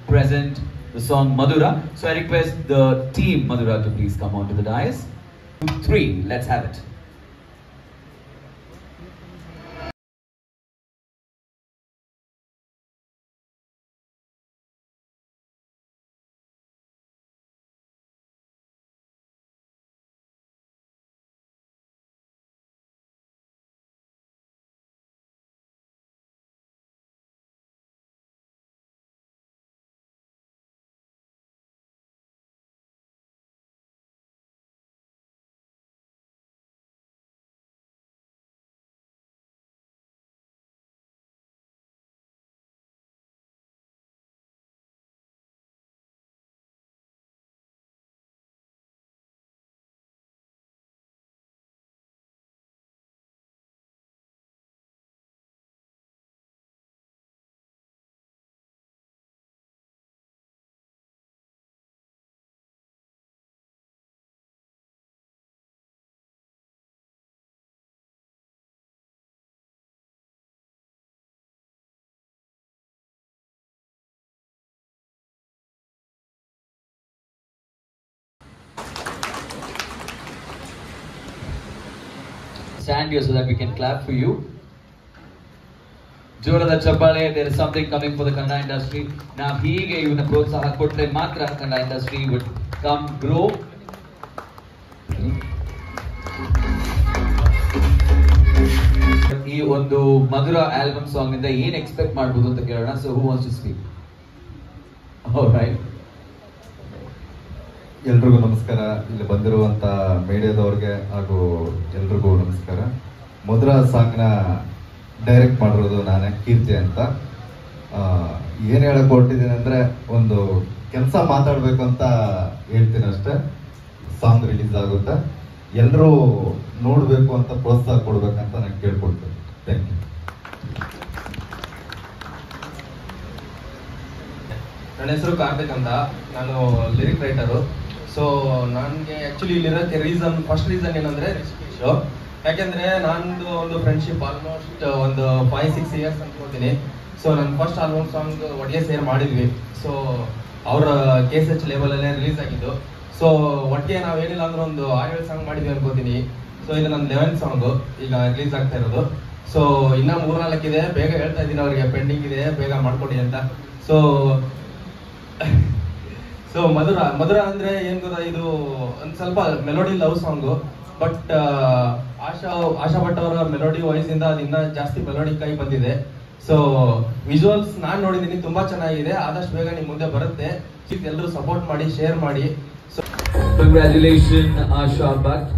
present the song Madura. So I request the team Madura to please come onto the dais. Three, let's have it. Stand here so that we can clap for you. ಜೋರದ ಚಪ್ಪಾಳೆ there is something coming for the Kannada industry ನಾವು ಹೀಗೆ ಇವನ್ನ ಪ್ರೋತ್ಸಾಹ ಕೊಟ್ಟರೆ ಮಾತ್ರ Kannada industry would come grow ಈ ಒಂದು ಮಧುರ ಆಲ್ಬಮ್ ಸಾಂಗ್ ಇಂದ ಏನ್ ಎಕ್ಸ್ಪೆಕ್ಟ್ ಮಾಡ್ಬೋದು ಅಂತ ಕೇಳೋಣ so who wants to speak right ಎಲ್ರಿಗೂ ನಮಸ್ಕಾರ ಇಲ್ಲಿ ಬಂದಿರುವಂತ ಮೀಡಿಯಾದವ್ರಿಗೆ ಹಾಗೂ ಎಲ್ರಿಗೂ ನಮಸ್ಕಾರ ಮಧುರ ಸಾಂಗ್ನ ಡೈರೆಕ್ಟ್ ಮಾಡಿರೋದು ನಾನೇ ಕೀರ್ತಿ ಅಂತ ಆ, ಏನ್ ಹೇಳಕ್ ಹೊರಟಿದ್ದೀನಿ ಅಂದ್ರೆ ಒಂದು ಕೆಲಸ ಮಾತಾಡ್ಬೇಕು ಅಂತ ಹೇಳ್ತೀನಿ ಅಷ್ಟೇ ಸಾಂಗ್ ರಿಲೀಸ್ ಆಗುತ್ತೆ ಎಲ್ಲರೂ ನೋಡ್ಬೇಕು ಅಂತ ಪ್ರೋತ್ಸಾಹ ಕೊಡ್ಬೇಕಂತ ನಾನು ಕೇಳ್ಕೊಳ್ತೀನಿ ಥ್ಯಾಂಕ್ ಯು ನನ್ನ ಹೆಸರು ಕಾರ್ತಿಕ್ ಅಂತ ನಾನು ಲಿರಿಕ್ ರೈಟರು ಸೊ ನನಗೆ ಆ್ಯಕ್ಚುಲಿ ಇಲ್ಲಿರೋಕ್ಕೆ ರೀಸನ್ ಫಸ್ಟ್ ರೀಸನ್ ಏನಂದರೆ ಶೋ ಯಾಕೆಂದರೆ ನಂದು ಒಂದು ಫ್ರೆಂಡ್ಶಿಪ್ ಆಲ್ಮೋಸ್ಟ್ ಒಂದು ಫೈವ್ ಸಿಕ್ಸ್ ಇಯರ್ಸ್ ಅನ್ಕೋತೀನಿ ಸೊ ನನ್ನ ಫಸ್ಟ್ ಆಲ್ಬಮ್ ಸಾಂಗ್ ಒಟ್ಟಿಗೆ ಸೇರ್ ಮಾಡಿದ್ವಿ ಸೊ ಅವರ ಕೆ ಎಸ್ ಎಚ್ ಲೆವೆಲಲ್ಲೇ ರಿಲೀಸ್ ಆಗಿದ್ದು ಸೊ ಒಟ್ಟಿಗೆ ನಾವು ಏನಿಲ್ಲ ಅಂದ್ರೆ ಒಂದು ಆರೇಳು ಸಾಂಗ್ ಮಾಡಿದ್ವಿ ಅನ್ಕೋತೀನಿ ಸೊ ಇದು ನನ್ನ ಲೆವೆನ್ ಸಾಂಗು ಈಗ ರಿಲೀಸ್ ಆಗ್ತಾ ಇರೋದು ಸೊ ಇನ್ನ ಮೂರ್ನಾಲ್ಕಿದೆ ಬೇಗ ಹೇಳ್ತಾ ಇದ್ದೀನಿ ಅವರಿಗೆ ಪೆಂಡಿಂಗ್ ಇದೆ ಬೇಗ ಮಾಡ್ಕೊಡಿ ಅಂತ ಸೊ ಸೊ ಮಧುರ ಮಧುರ ಅಂದ್ರೆ ಏನ್ ಗೊತ್ತಾ ಇದು ಒಂದ್ ಸ್ವಲ್ಪ melody love song but Asha Asha Bhat ಅವರ ಮೆಲೋಡಿ ವಾಯ್ಸ್ ಇಂದ ಅದು ಇನ್ನ ಜಾಸ್ತಿ ಮೆಲೋಡಿಕ್ ಆಗಿ ಬಂದಿದೆ ಸೊ ವಿಜುವಲ್ಸ್ ನಾನ್ ನೋಡಿದೀನಿ ತುಂಬಾ ಚೆನ್ನಾಗಿದೆ ಆದಷ್ಟು ಬೇಗ ನಿಮ್ ಮುಂದೆ ಬರುತ್ತೆ ಎಲ್ಲರೂ ಸಪೋರ್ಟ್ ಮಾಡಿ ಶೇರ್ ಮಾಡಿ ಸೊ Congratulations, Asha Bhatt.